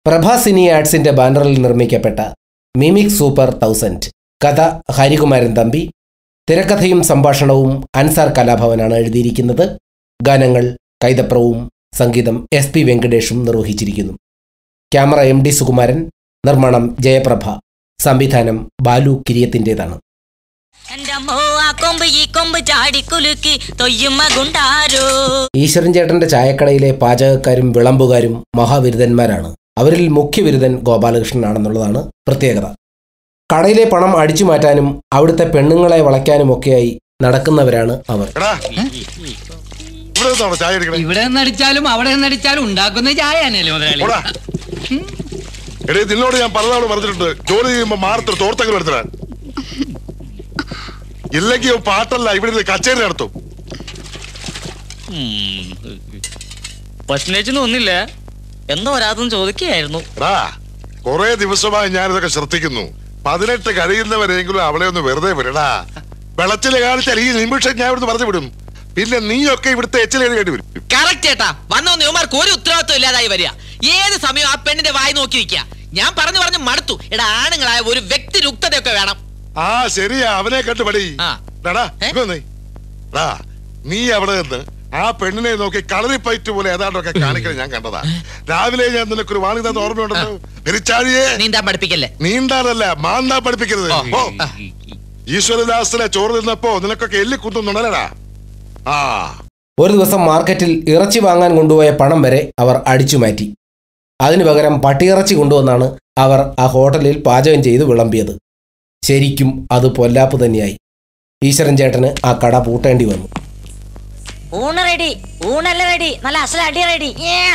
പ്രഭാസിനി ആർട്സിന്റെ ബാനറിൽ നിർമ്മിക്കപ്പെട്ട mimic super thousand കഥ ഹരികുമാരൻ തമ്പി തിരക്കഥയും സംഭാഷണവും അൻസാർ കലാഭവനാണ് എഴുതിയിരിക്കുന്നത് ഗാനങ്ങൾ കൈതപ്രവും സംഗീതം എസ് പി വെങ്കടേഷും നിർവഹിച്ചിരിക്കുന്നു ക്യാമറ എം ഡി സുകുമാരൻ നിർമ്മാണം ജയപ്രഭ സംവിധാനം ബാലു കിരിയത്തിൻ്റെതാണ് എന്റെ അമ്മോ ആ കൊമ്പ് ഈ കൊമ്പ് ചാടിക്കുലുക്കി തൊയ്യുമ്മ ഗുണ്ടാരോ ഈശ്വരൻ ചേട്ടന്റെ ചായക്കടയിലെ പാചകക്കാരും വിളമ്പുകാരും മഹാബിരുദന്മാരാണ് അവരിൽ മുഖ്യബിരുദൻ ഗോപാലകൃഷ്ണനാണെന്നുള്ളതാണ് പ്രത്യേകത കടയിലെ പണം അടിച്ചു മാറ്റാനും അവിടുത്തെ പെണ്ണുങ്ങളെ വളയ്ക്കാനുമൊക്കെയായി നടക്കുന്നവരാണ് അവർ എടാ ഇവിടെ നിന്നാണോ ചായ എടുക്കണേ ഇവിടെ നടിച്ചാലും അവിടെ നടിച്ചാലും ഉണ്ടാക്കുന്ന ചായ തന്നെയല്ലേ മുതലാളി ഓടാ എടേ നിന്നോട് ഞാൻ പലതവണ പറഞ്ഞിട്ടുണ്ട് ജോലി ചെയ്യുമ്പോ മാറത്തിൽ തോർത്തെങ്കിലും എടുത്തിടാൻ ഇല്ലെങ്കിൽ പാട്ടല്ല ഇവിടെ ഇരുന്ന് കച്ചേരി നടത്തും പറ്റിനേച്ചൊന്നും ഒന്നില്ല എന്താ വരാതെന്ന് ചോദിക്കുകയായിരുന്നു എടാ കുറെ ദിവസമായി ഞാൻ ഇതൊക്കെ ശ്രദ്ധിക്കുന്നു പതിനെട്ട് കഴിയുന്നവരെങ്കിലും അവളെ ഒന്ന് വെറുതെ വിടടാ വെളച്ചില് കാണിച്ചാൽ ഈ നിമിഷം ഞാൻ ഇവിടുന്ന് പറഞ്ഞു വിടും പിന്നെ നീയൊക്കെ ഇവിടുത്തെ എച്ചിലേണ്ടി വരും കറക്റ്റ് ചേട്ടാ വന്നോന്ന് ഇവന്മാർക്ക് ഒരു ഉത്തരവാദിത്വം ഇല്ലാതായി വരിക ഏത് സമയം ആ പെണ്ണിന്റെ വായി നോക്കി നിൽക്കുക ഞാൻ പറഞ്ഞു പറഞ്ഞു മടുത്തു എടാ ആണുങ്ങളായ ഒരു വ്യക്തി രുക്തതയൊക്കെ വേണം ആ ശരിയാ അവനെ കണ്ടു പടി ആ. എടാ ഏ? ഇങ്ങ് വന്നേ. എടാ, നീ അവിടെ നിന്ന് ആ പെണ്ണിനെ നോക്കി കളറിപ്പയറ്റ് പോലെ ഏതാണ്ടൊക്കെ കാണിക്കണം ഞാൻ കണ്ടതാ രാവിലെ ഞാൻ നിനക്കൊരു വാണി തന്ന ഓർമ്മയുണ്ടല്ലോ പെരിച്ചാഴിയെ നീന്താൻ പഠിപ്പിക്കല്ലേ നീണ്ടാനല്ല മാന്താ പഠിപ്പിക്കരുത് ഓ ഈശ്വരദാസിനെ ചോറ് തിന്നപ്പോ നിനക്കൊക്കെ എല്ലി കുത്തുന്നുണ്ടല്ലടാ ആ ഒരു ദിവസം മാർക്കറ്റിൽ ഇറച്ചി വാങ്ങാൻ കൊണ്ടുപോയ പണം വരെ അവർ അടിച്ചു മാറ്റി അതിനു പകരം പട്ടിയിറച്ചി കൊണ്ടുവന്നാണ് അവർ ആ ഹോട്ടലിൽ പാചകം ചെയ്ത് വിളമ്പിയത് ശരിക്കും അത് പൊല്ലാപ്പ് തന്നെയായി ഈശ്വരൻ ചേട്ടന് ആ കട പൂട്ടേണ്ടി വന്നു ഊണ് റെഡി ഊണല്ല റെഡി നല്ല അസല അടി റെഡി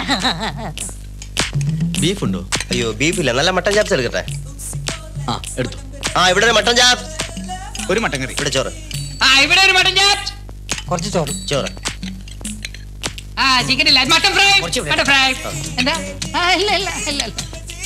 ബീഫ് ഉണ്ടോ അയ്യോ ബീഫില്ല നല്ല മട്ടൻ ചാപ്സ് എടുക്കട്ടെ ആ എടുത്തു ആ ഇവിടെ ഒരു മട്ടൻ ചാപ്സ് ഒരു മട്ടൻ കറി ഇവിടെ ചോറ് ആ ഇവിടെ ഒരു മട്ടൻ ചാപ്സ് കുറച്ച് ചോറ് ചോറ് ആ ചിക്കൻ ഇല്ല മട്ടൻ ഫ്രൈ മട്ടൻ ഫ്രൈ എന്താ ആ ഇല്ല ഇല്ല ഇല്ല ഇല്ല.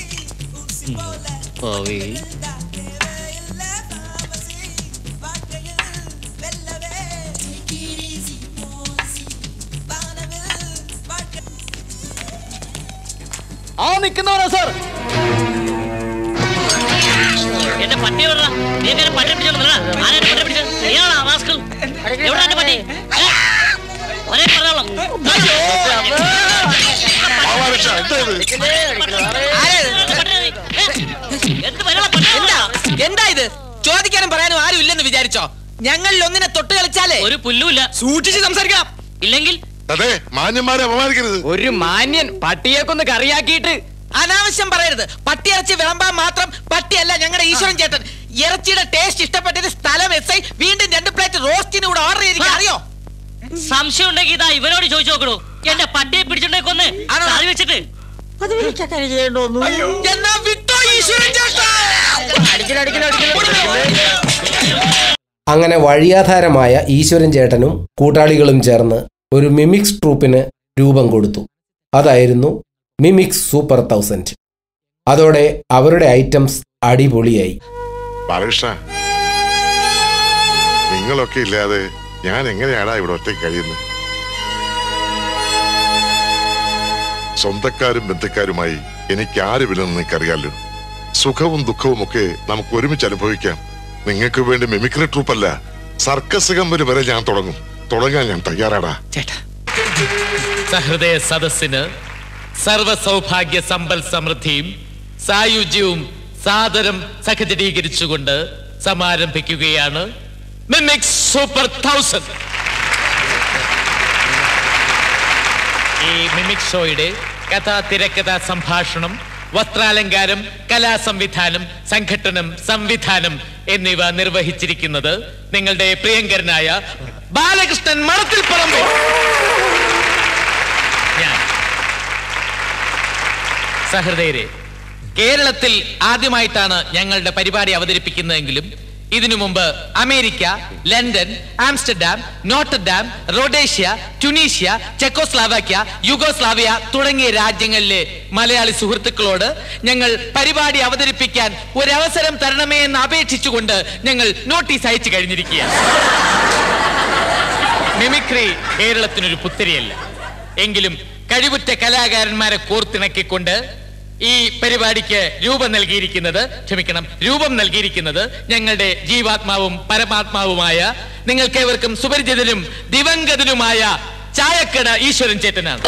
ആ നിൽക്കുന്നവരാ സാർ എന്റെ പട്ടി എവിടാ നീ എങ്ങനെ പട്ടി പിടിച്ചോണ്ട് ആരെ പട്ടി പിടിച്ചത് നീയാണോ റാസ്കൽ എവിടെ എന്റെ പട്ടി ഏ? ഒരേ പറഞ്ഞോളാം ആവാരക്ഷ എന്താ ഇത് എന്ത് വരള പട്ടി എന്താ എന്താ ഇത് ചോദിക്കാനും പറയാനും ആരും ഇല്ലെന്ന് വിചാരിച്ചോ ഞങ്ങളിൽ ഒന്നിനെ തൊട്ട് കളിച്ചാലേ ഒരു പുല്ലുമില്ല സൂക്ഷിച്ച് സംസാരിക്കണം ഇല്ലെങ്കിൽ അതെ മാന്യന്മാരെ അപമാനിക്കരുത് ഒരു മാന്യൻ പട്ടിയേക്കൊന്ന് കറിയാക്കിയിട്ട് അനാവശ്യം പറയരുത് പട്ടി ഇറച്ചി വിളമ്പാൻ മാത്രം പട്ടിയല്ല ഞങ്ങളുടെ ഈശ്വരൻ ചേട്ടൻ ഇറച്ചിയുടെ ടേസ്റ്റ് ഇഷ്ടപ്പെട്ടത് സ്ഥലം എസ് ഐ വീണ്ടും രണ്ട് പ്ലേറ്റ് റോസ്റ്റിന് കൂടെ ഓർഡർ ചെയ്തിരിക്കുക അറിയോ സംശയം ഉണ്ടെങ്കിൽ ഇതാ ഇവരോട് ചോദിച്ചു നോക്കണു എന്റെ പട്ടിയെ പിടിച്ചിട്ടുണ്ടെ കൊന്ന് ആണോ? കറി വെച്ചിട്ട് എന്നാ വിട്ടോ ഈശ്വരൻ ചേട്ടാ അങ്ങനെ വഴിയാധാരമായ ഈശ്വരൻ ചേട്ടനും കൂട്ടാളികളും ചേർന്ന് ഒരു മിമിക്സ് ട്രൂപ്പിന് രൂപം കൊടുത്തു അതായിരുന്നു മിമിക്സ് സൂപ്പർ തൗസൻഡ് അതോടെ അവരുടെ ഐറ്റംസ് അടിപൊളിയായി ബാലകൃഷ്ണ നിങ്ങളൊക്കെ ഇല്ലാതെ ഞാൻ എങ്ങനെയാടാ ഇവിടെ ഒറ്റയ്ക്ക് കഴിയുന്നത് സ്വന്തക്കാരും ബന്ധുക്കാരുമായി എനിക്ക് ആരുമില്ലെന്ന് നിനക്കറിയാലോ സുഖവും ദുഃഖവും ഒക്കെ നമുക്ക് ഒരുമിച്ച് അനുഭവിക്കാം നിങ്ങൾക്ക് വേണ്ടി മിമിക്രി ട്രൂപ്പല്ല സർക്കസ് കമ്പനി വരെ ഞാൻ തുടങ്ങും തുടങ്ങാൻ ഞാൻ തയ്യാറാടാ സഹൃദയ സദസ്സിന് സർവ സൗഭാഗ്യ സമ്പൽ സമൃദ്ധിയും സായുജ്യവും സാദരം സഹചരീകരിച്ചുകൊണ്ട് സമാരംഭിക്കുകയാണ് മിമിക്സ് സൂപ്പർ തൗസൻഡ് ഈ മിമിക് ഷോയുടെ കഥ തിരക്കഥ സംഭാഷണം വസ്ത്രാലങ്കാരം കലാസംവിധാനം സംഘട്ടനം സംവിധാനം എന്നിവ നിർവഹിച്ചിരിക്കുന്നത് നിങ്ങളുടെ പ്രിയങ്കരനായ ബാലകൃഷ്ണൻ മണത്തിൽ പറമ്പ് ഞാൻ സഹൃദയരെ കേരളത്തിൽ ആദ്യമായിട്ടാണ് ഞങ്ങളുടെ പരിപാടി അവതരിപ്പിക്കുന്നതെങ്കിലും ഇതിനു മുമ്പ് America London Amsterdam Notre Dame Rhodesia Tunisia Czechoslovakia Yugoslavia തുടങ്ങിയ രാജ്യങ്ങളിലെ മലയാളി സുഹൃത്തുക്കളോട് ഞങ്ങൾ പരിപാടി അവതരിപ്പിക്കാൻ ഒരവസരം തരണമേ എന്ന് അപേക്ഷിച്ചുകൊണ്ട് ഞങ്ങൾ നോട്ടീസ് അയച്ചു കഴിഞ്ഞിരിക്കുകയാണ് മിമിക്രി കേരളത്തിനൊരു പുത്തരിയല്ല എങ്കിലും കഴിവുറ്റ കലാകാരന്മാരെ കോർത്തിണക്കിക്കൊണ്ട് ഈ പരിപാടിക്ക് രൂപം നൽകിയിരിക്കുന്നത് ക്ഷമിക്കണം രൂപം നൽകിയിരിക്കുന്നത് ഞങ്ങളുടെ ജീവാത്മാവും പരമാത്മാവുമായ നിങ്ങൾക്കേവർക്കും സുപരിചിതനും ദിവംഗതനുമായ ചായക്കട ഈശ്വരൻ ചേട്ടനാണ്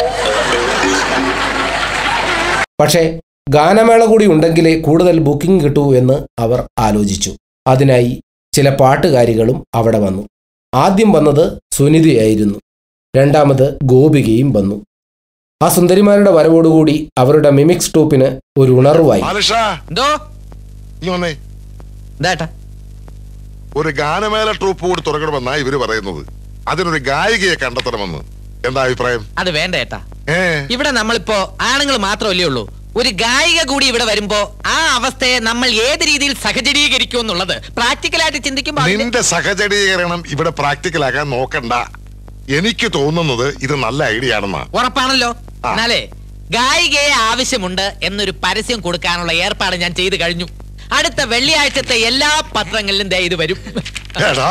പക്ഷേ ഗാനമേള കൂടി ഉണ്ടെങ്കിലേ കൂടുതൽ ബുക്കിംഗ് കിട്ടൂ എന്ന് അവർ ആലോചിച്ചു അതിനായി ചില പാട്ടുകാരികളും അവിടെ വന്നു ആദ്യം വന്നത് സുനിതയായിരുന്നു രണ്ടാമത് ഗോപികയും വന്നു ആ സുന്ദരിമാരുടെ വരവോടുകൂടി അവരുടെ മിമിക്സ് ട്രൂപ്പിന് ഒരു ഉണർവായി ബാലഷ എന്തോ നീ വന്നേ ഇതാട്ടാ ഒരു ഗാനമേള ട്രൂപ്പ് കൂടി തുടങ്ങണമെന്നാ ഇവര് പറയുന്നത് അതിനൊരു ഗായികയെ കണ്ടെത്തണമെന്ന് എന്താ അഭിപ്രായം അത് വേണ്ട ഏട്ടാ ഏ ഇവിടെ നമ്മളിപ്പോ ആണുങ്ങൾ മാത്രമല്ലേ ഉള്ളൂ ഒരു ഗായിക കൂടി ഇവിടെ വരുമ്പോ ആ അവസ്ഥയെ നമ്മൾ ഏത് രീതിയിൽ സഹചരീകരിക്കും എന്നുള്ളത് പ്രാക്ടിക്കലായിട്ട് ചിന്തിക്കുമ്പോ അതിന്റെ- നിന്റെ സഹചരീകരണം ഇവിടെ പ്രാക്ടിക്കലാക്കാൻ നോക്കണ്ട എനിക്ക് തോന്നുന്നത് ഇത് നല്ല ഐഡിയ ആണെന്നാ ഉറപ്പാണല്ലോ ആ. എന്നാലേ ഗായികയെ ആവശ്യമുണ്ട് എന്നൊരു പരസ്യം കൊടുക്കാനുള്ള ഏർപ്പാട് ഞാൻ ചെയ്തു കഴിഞ്ഞു അടുത്ത വെള്ളിയാഴ്ചത്തെ എല്ലാ പത്രങ്ങളിലും ദേ ഇത് വരും എടാ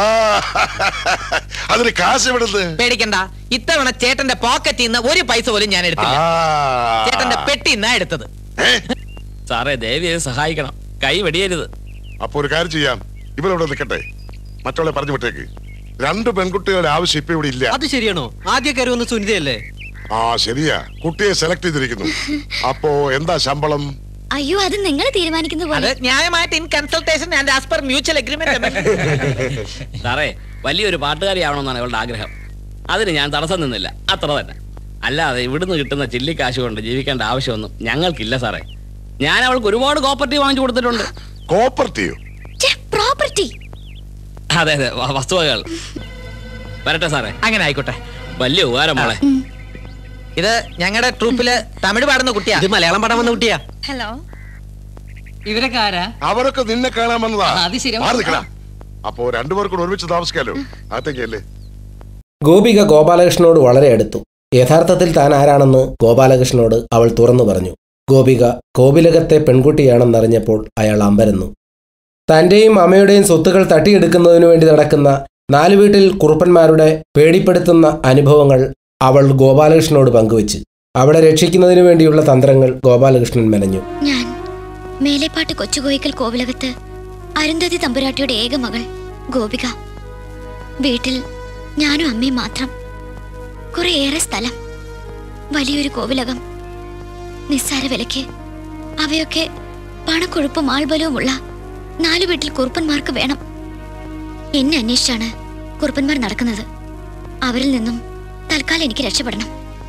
അതിന് കാശ് എവിടുന്ന് പേടിക്കണ്ട ഇത്തവണ ചേട്ടന്റെ പോക്കറ്റിൽ നിന്ന് ഒരു പൈസ പോലും ഞാൻ ആ. എടുത്തില്ല ചേട്ടന്റെ പെട്ടി നിന്നാ എടുത്തത് ഏ? സാറേ ദേവിയെ സഹായിക്കണം കൈ വെടിയരുത് അപ്പൊ ഒരു കാര്യം ചെയ്യാം ഇവരിവിടെ നിൽക്കട്ടെ മറ്റുള്ള പറഞ്ഞു വിട്ടേക്ക് രണ്ട് പെൺകുട്ടികളുടെ ആവശ്യം ഇപ്പൊ ഇവിടെ ഇല്ല അത് ശരിയാണോ ആദ്യ കയറി സുനിതയല്ലേ ആ ശരിയാ കുട്ടിയെ സെലക്ട് ചെയ്തിരിക്കുന്നു അപ്പോ എന്താ ശമ്പളം അയ്യോ അത് നിങ്ങൾ തീരുമാനിക്കുന്ന അത് പോലെ ന്യായമായിട്ട് in consultation and as per mutual agreement സാറേ വലിയൊരു പാട്ടുകാരിയാവണമെന്നാണ് ഇവളുടെ ആഗ്രഹം അതിന് ഞാൻ തടസ്സം നിന്നില്ല അത്ര തന്നെ അല്ലാതെ ഇവിടുന്ന് കിട്ടുന്ന ചില്ലിക്കാശ് കൊണ്ട് ജീവിക്കേണ്ട ആവശ്യമൊന്നും ഞങ്ങൾക്കില്ല സാറേ ഞാൻ അവൾക്ക് ഒരുപാട് കോപ്പർട്ടി വാങ്ങിച്ചു കൊടുത്തിട്ടുണ്ട് കോപ്പർട്ടീവ് പ്രോപ്പർട്ടി അതെ അതെ വ- വസ്തുവകകൾ വരട്ടെ സാറേ അങ്ങനെ ആയിക്കോട്ടെ വലിയ ഉപകാരം മോളെ ഇത് ഞങ്ങളുടെ ട്രൂപ്പില് തമിഴ് പാടുന്ന കുട്ടിയാ ഇത് മലയാളം പടം വന്ന കുട്ടിയാ ഹലോ ഇവരൊക്കെ ആരാ അവരൊക്കെ നിന്നെ കാണാൻ വന്നതാ ആ, അത് ശരി. മാറി നിൽക്കടാ. അപ്പോ രണ്ടുപേർക്കും കൂടെ ഒരുമിച്ച് താമസിക്കാലോ അകത്തേക്കല്ലേ ഗോപിക ഗോപാലകൃഷ്ണനോട് വളരെ അടുത്തു യഥാർത്ഥത്തിൽ താൻ ആരാണെന്ന് ഗോപാലകൃഷ്ണനോട് അവൾ തുറന്നു പറഞ്ഞു ഗോപിക കോവിലകത്തെ പെൺകുട്ടിയാണെന്നറിഞ്ഞപ്പോൾ അയാൾ അമ്പരന്നു തന്റെയും അമ്മയുടെയും സ്വത്തുക്കൾ തട്ടിയെടുക്കുന്നതിനു വേണ്ടി നടക്കുന്ന നാലു വീട്ടിൽ കുറുപ്പന്മാരുടെ പേടിപ്പെടുത്തുന്ന അനുഭവങ്ങൾ അവൾ ഗോപാലകൃഷ്ണനോട് പങ്കുവച്ച് അവളെ രക്ഷിക്കുന്നതിനു വേണ്ടിയുള്ള തന്ത്രങ്ങൾ ഗോപാലകൃഷ്ണൻ മെനഞ്ഞു ഞാൻ മേലേപ്പാട്ട് കൊച്ചുകോയിക്കൽ കോവിലകത്ത് അരുന്ധതി തമ്പുരാട്ടിയുടെ ഏക മകൾ ഗോപിക വീട്ടിൽ ഞാനും അമ്മയും മാത്രം കുറേയേറെ സ്ഥലം വലിയൊരു കോവിലകം നിസ്സാര വിലയ്ക്ക് അവയൊക്കെ പണക്കൊഴുപ്പും ആൾബലവുമുള്ള നാലു വീട്ടിൽ കുറുപ്പന്മാർക്ക് വേണം എന്നെ അന്വേഷിച്ചാണ് കുറുപ്പന്മാർ നടക്കുന്നത് അവരിൽ നിന്നും തൽക്കാലം എനിക്ക് രക്ഷപ്പെടണം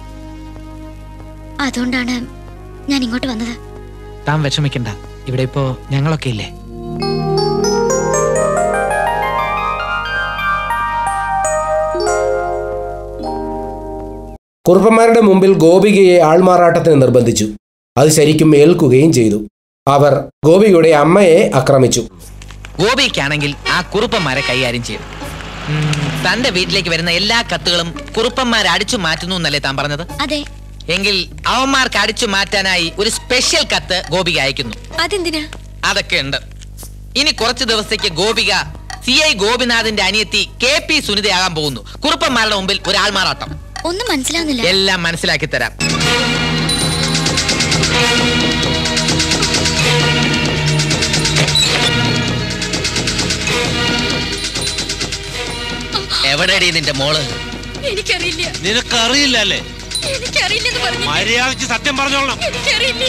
അതുകൊണ്ടാണ് ഞാൻ ഇങ്ങോട്ട് വന്നത് താൻ വിഷമിക്കണ്ട ഇവിടെ ഇപ്പോ ഞങ്ങളൊക്കെ ഇല്ലേ കുറുപ്പന്മാരുടെ മുമ്പിൽ ഗോപികയെ ആൾമാറാട്ടത്തിന് നിർബന്ധിച്ചു അത് ശരിക്കും ഏൽക്കുകയും ചെയ്തു അവർ ഗോപികയുടെ അമ്മയെ ആക്രമിച്ചു ഗോപിക്കാണെങ്കിൽ ആ കുറുപ്പന്മാരെ കൈകാര്യം ചെയ്യും ഉം, തന്റെ വീട്ടിലേക്ക് വരുന്ന എല്ലാ കത്തുകളും കുറുപ്പന്മാർ അടിച്ചു മാറ്റുന്നു എന്നല്ലേ താൻ പറഞ്ഞത് അതെ എങ്കിൽ അവന്മാർക്ക് അടിച്ചു മാറ്റാനായി ഒരു സ്പെഷ്യൽ കത്ത് ഗോപിക അയക്കുന്നു അതെന്തിനാ അതൊക്കെ ഉണ്ട് ഇനി കുറച്ച് ദിവസത്തേക്ക് ഗോപിക സി ഐ ഗോപിനാഥിന്റെ അനിയത്തി കെ പി സുനിതയാകാൻ പോകുന്നു കുറുപ്പന്മാരുടെ മുമ്പിൽ ഒരു ആൾമാറാട്ടം ഒന്നും മനസ്സിലാവുന്നില്ല എല്ലാം മനസ്സിലാക്കി തരാം എവിടെടി നിന്റെ മോള് എനിക്കറിയില്ല നിനക്കറിയില്ല അല്ലേ എനിക്കറിയില്ലെന്ന് പറഞ്ഞു മര്യാദക്ക് സത്യം പറഞ്ഞോളണം എനിക്കറിയില്ല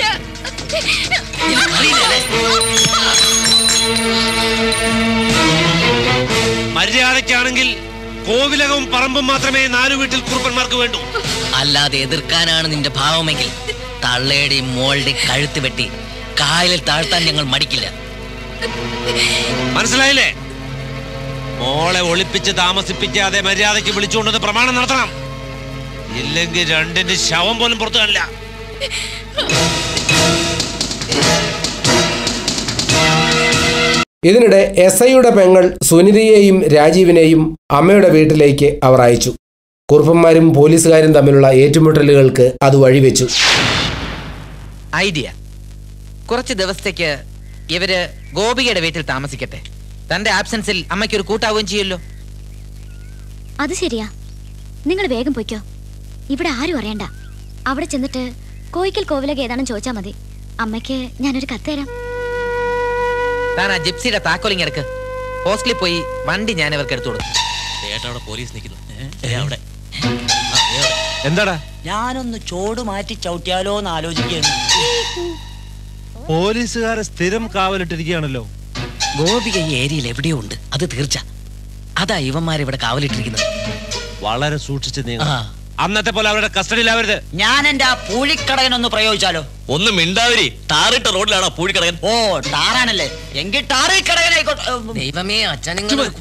മര്യാദക്കാണെങ്കിൽ കോവിലകവും പറമ്പും മാത്രമേ നാലു വീട്ടിൽ കുറുപ്പന്മാർക്ക് വേണ്ടൂ അല്ലാതെ എതിർക്കാനാണ് നിന്റെ ഭാവമെങ്കിൽ തള്ളയുടെയും മോളുടെയും കഴുത്ത് വെട്ടി കായലിൽ താഴ്ത്താൻ ഞങ്ങൾ മടിക്കില്ല മനസ്സിലായില്ലേ മോളെ ഒളിപ്പിച്ച് താമസിപ്പിക്കാതെ മര്യാദയ്ക്ക് വിളിച്ചുകൊണ്ടെന്ന് പ്രമാണം നടത്തണം ഇല്ലെങ്കിൽ രണ്ടിന്റെ ശവം പോലും പുറത്തു കാണില്ല ഇതിനിടെ എസ് ഐയുടെ പെങ്ങൾ സുനിതയെയും രാജീവിനെയും അമ്മയുടെ വീട്ടിലേക്ക് അവർ അയച്ചു കുറുപ്പന്മാരും പോലീസുകാരും തമ്മിലുള്ള ഏറ്റുമുട്ടലുകൾക്ക് അത് വഴിവെച്ചു ഐഡിയ കുറച്ച് ദിവസത്തേക്ക് ഇവര് ഗോപികയുടെ വീട്ടിൽ താമസിക്കട്ടെ തന്റെ ആബ്സെൻസിൽ അമ്മയ്ക്ക് ഒരു കൂട്ടാവുകയും ചെയ്യുമല്ലോ അത് ശരിയാ നിങ്ങൾ വേഗം പൊയ്ക്കോ ഇവിടെ ആരും അറിയണ്ട അവിടെ ചെന്നിട്ട് കോയിക്കൽ കോവിലക ഏതാണെന്ന് ചോദിച്ചാൽ മതി അമ്മയ്ക്ക് ഞാനൊരു കത്ത് തരാം താൻ ആ ജിപ്സിയുടെ താക്കോലിങ് എടുക്ക് ഹോസ്റ്റലിൽ പോയി വണ്ടി ഞാൻ ഇവർക്ക് എടുത്തു കൊടുക്കും ചേട്ടാ അവിടെ പോലീസ് നിൽക്കുന്നു അവിടെ എന്താടാ ഞാനൊന്ന് ചോട് മാറ്റി ചവിട്ടിയാലോ എന്ന് ആലോചിക്കുകയാണ് പോലീസുകാരെ സ്ഥിരം കാവലിട്ടിരിക്കുകയാണല്ലോ ഗോപിക ഈ ഏരിയയിൽ എവിടെയോ ഉണ്ട് അത് തീർച്ച അതാ ഇവന്മാർ ഇവിടെ കാവലിട്ടിരിക്കുന്നത് വളരെ സൂക്ഷിച്ച് ആ. നീങ്ങ അന്നത്തെ പോലെ അവരുടെ കസ്റ്റഡിയിലാവരുത് ഞാൻ എന്റെ ആ പൂഴിക്കടകനൊന്ന് പ്രയോഗിച്ചാലോ ഒന്ന് മിണ്ടാവരി ടാറിട്ട റോഡിലാണോ പൂഴിക്കടകൻ ഓ ടാറാണല്ലേ എങ്കിൽ ടാറി കടകനായിക്കോട്ടെ ദൈവമേ അച്ഛൻ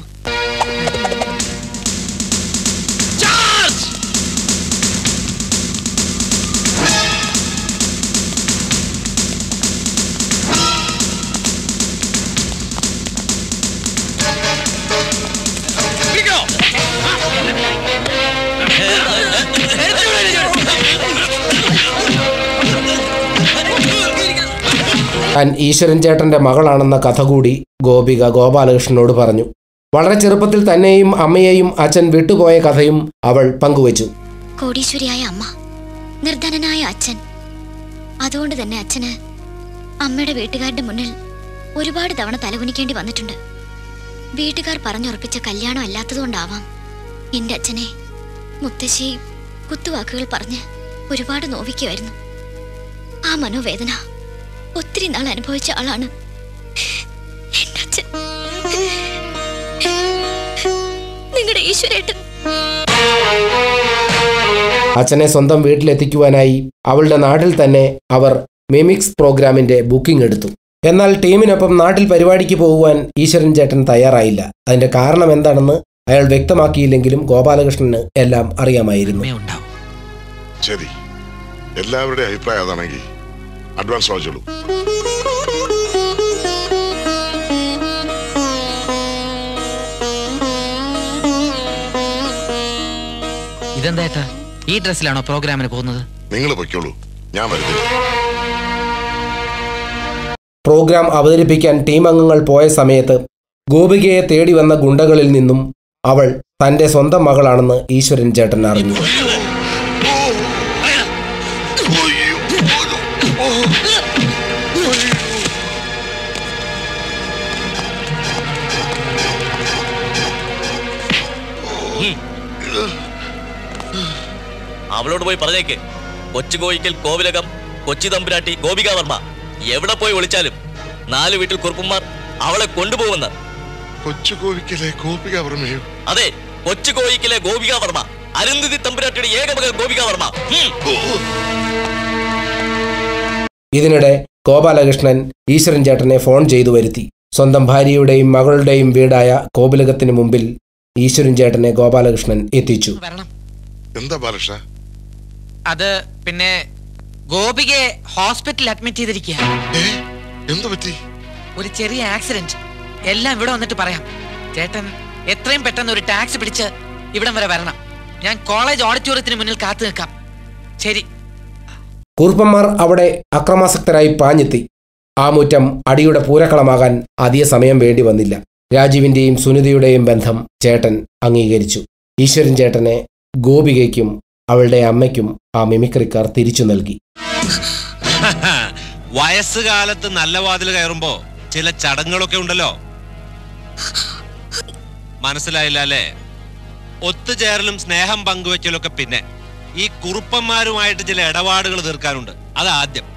താൻ ഈശ്വരൻ ചേട്ടന്റെ മകളാണെന്ന കഥ കൂടി ഗോപിക ഗോപാലകൃഷ്ണനോട് പറഞ്ഞു വളരെ ചെറുപ്പത്തിൽ തന്നെയും അമ്മയെയും അച്ഛൻ വിട്ടുപോയ കഥയും അവൾ പങ്കുവച്ചു കോടീശ്വരിയായ അമ്മ നിർധനനായ അച്ഛൻ അതുകൊണ്ട് തന്നെ അച്ഛന് അമ്മയുടെ വീട്ടുകാരുടെ മുന്നിൽ ഒരുപാട് തവണ തലകുനിക്കേണ്ടി വന്നിട്ടുണ്ട് വീട്ടുകാർ പറഞ്ഞുറപ്പിച്ച കല്യാണം അല്ലാത്തതുകൊണ്ടാവാം എന്റെ അച്ഛനെ മുത്തശ്ശി കുത്തുവാക്കുകൾ പറഞ്ഞ് ഒരുപാട് നോവിക്കുമായിരുന്നു ആ മനോവേദന ഒത്തിരി നാൾ അനുഭവിച്ച ആളാണ് എന്റെ അച്ഛൻ നിങ്ങളുടെ ഈശ്വരേട്ടൻ അച്ഛനെ സ്വന്തം വീട്ടിലെത്തിക്കുവാനായി അവളുടെ നാട്ടിൽ തന്നെ അവർ മിമിക്സ് പ്രോഗ്രാമിന്റെ ബുക്കിംഗ് എടുത്തു എന്നാൽ ടീമിനൊപ്പം നാട്ടിൽ പരിപാടിക്ക് പോകുവാൻ ഈശ്വരൻ ചേട്ടൻ തയ്യാറായില്ല അതിന്റെ കാരണം എന്താണെന്ന് അയാൾ വ്യക്തമാക്കിയില്ലെങ്കിലും ഗോപാലകൃഷ്ണന് എല്ലാം അറിയാമായിരുന്നു ഉണ്ടാവും ശരി എല്ലാവരുടെയും അഭിപ്രായം അതാണെങ്കിൽ അഡ്വാൻസ് വാങ്ങിച്ചോളൂ ഇതെന്താ ഏട്ടാ ഈ ഡ്രസ്സിലാണോ പ്രോഗ്രാമിന് പോകുന്നത് നിങ്ങൾ പൊയ്ക്കോളൂ ഞാൻ വരുന്നില്ല പ്രോഗ്രാം അവതരിപ്പിക്കാൻ ടീം അംഗങ്ങൾ പോയ സമയത്ത് ഗോപികയെ തേടി വന്ന ഗുണ്ടകളിൽ നിന്നും അവൾ തന്റെ സ്വന്തം മകളാണെന്ന് ഈശ്വരൻ ചേട്ടൻ അറിഞ്ഞു അവളോട് പോയി പറഞ്ഞേക്ക് കൊച്ചു കോയിക്കൽ കോവിലകം കൊച്ചി തമ്പുരാട്ടി ഗോപിക വർമ്മ എവിടെ പോയി വിളിച്ചാലും നാല് വീട്ടിൽ കുറുപ്പന്മാർ അവളെ കൊണ്ടുപോകുന്ന കൊച്ചു കോവിക്കലെ ഗോപിക വർമ്മയോ അതെ കൊച്ചു കോയിക്കിലെ ഗോപിക വർമ്മ അരുന്ധതി തമ്പുരാട്ടിയുടെ ഏകമകൾ ഗോപിക വർമ്മ ഹും. ഇതിനിടെ ഗോപാലകൃഷ്ണൻ ഈശ്വരൻ ചേട്ടനെ ഫോൺ ചെയ്തു വരുത്തി സ്വന്തം ഭാര്യയുടെയും മകളുടെയും വീടായ കോപിലകത്തിന് മുമ്പിൽ ഈശ്വരൻ ചേട്ടനെ ഗോപാലകൃഷ്ണൻ എത്തിച്ചു വരണം എന്താ ബാലകൃഷ്ണ അത് പിന്നെ ഗോപികയെ ഹോസ്പിറ്റലിൽ അഡ്മിറ്റ് ചെയ്തിരിക്കുക ഏ എന്തു പറ്റി ഒരു ചെറിയ ആക്സിഡന്റ് എല്ലാം ഇവിടെ വന്നിട്ട് പറയാം ചേട്ടൻ എത്രയും പെട്ടെന്ന് ഒരു ടാക്സി പിടിച്ച് ഇവിടം വരെ വരണം ഞാൻ കോളേജ് ഓഡിറ്റോറിയത്തിന് മുന്നിൽ കാത്തു നിൽക്കാം ശരി കുറുപ്പന്മാർ അവിടെ അക്രമാസക്തരായി പാഞ്ഞെത്തി ആ മുറ്റം അടിയുടെ പൂരക്കളമാകാൻ അധിക സമയം വേണ്ടി വന്നില്ല രാജീവിന്റെയും സുനിതയുടെയും ബന്ധം ചേട്ടൻ അംഗീകരിച്ചു ഈശ്വരൻ ചേട്ടനെ ഗോപികയ്ക്കും അവളുടെ അമ്മയ്ക്കും ആ മിമിക്രിക്കാർ തിരിച്ചു നൽകി വയസ്സുകാലത്ത് നല്ല വാതിൽ കയറുമ്പോ ചില ചടങ്ങുകളൊക്കെ ഉണ്ടല്ലോ മനസ്സിലായില്ല അല്ലേ ഒത്തുചേരലും സ്നേഹം പങ്കുവെക്കലൊക്കെ പിന്നെ ഈ കുറുപ്പന്മാരുമായിട്ട് ചില ഇടപാടുകൾ തീർക്കാനുണ്ട് അതാദ്യം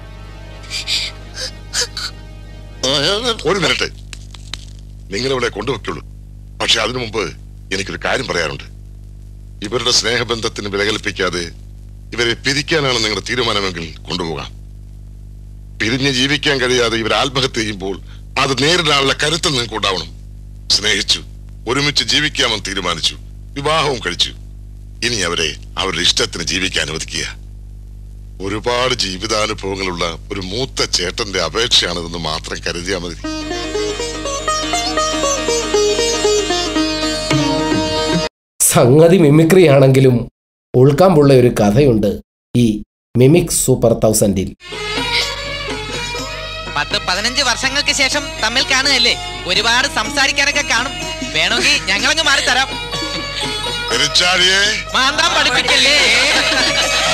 ഒരു മിനിറ്റ് നിങ്ങൾ ഇവിടെ കൊണ്ടുവയ്ക്കുള്ളൂ പക്ഷെ അതിനു മുമ്പ് എനിക്കൊരു കാര്യം പറയാനുണ്ട് ഇവരുടെ സ്നേഹബന്ധത്തിന് വില കൽപ്പിക്കാതെ ഇവരെ പിരിക്കാനാണ് നിങ്ങളുടെ തീരുമാനമെങ്കിൽ കൊണ്ടുപോകാം പിരിഞ്ഞ് ജീവിക്കാൻ കഴിയാതെ ഇവർ ആത്മഹത്യ ചെയ്യുമ്പോൾ അത് നേരിടാനുള്ള കരുത്ത് നിങ്ങൾക്ക് ഉണ്ടാവണം സ്നേഹിച്ചു ഒരുമിച്ച് ജീവിക്കാമെന്ന് തീരുമാനിച്ചു വിവാഹവും കഴിച്ചു ഇനി അവരെ അവരുടെ ഇഷ്ടത്തിന് ജീവിക്കാൻ അനുവദിക്കുക ഒരുപാട് ജീവിതാനുഭവങ്ങളുള്ള ഒരു മൂത്ത ചേട്ടന്റെ അപേക്ഷയാണിതെന്ന് മാത്രം കരുതിയാൽ മതി സംഗതി മിമിക്രി ആണെങ്കിലും ഉൾക്കാമ്പുള്ള ഒരു കഥയുണ്ട് ഈ മിമിക് സൂപ്പർ തൗസൻഡിൽ പത്ത് പതിനഞ്ച് വർഷങ്ങൾക്ക് ശേഷം തമ്മിൽ കാണുകയല്ലേ ഒരുപാട് സംസാരിക്കാനൊക്കെ കാണും വേണമെങ്കിൽ ഞങ്ങളങ്ങ് മാറി തരാം പെരുച്ചാഴിയെ മാന്താൻ പഠിപ്പിക്കല്ലേ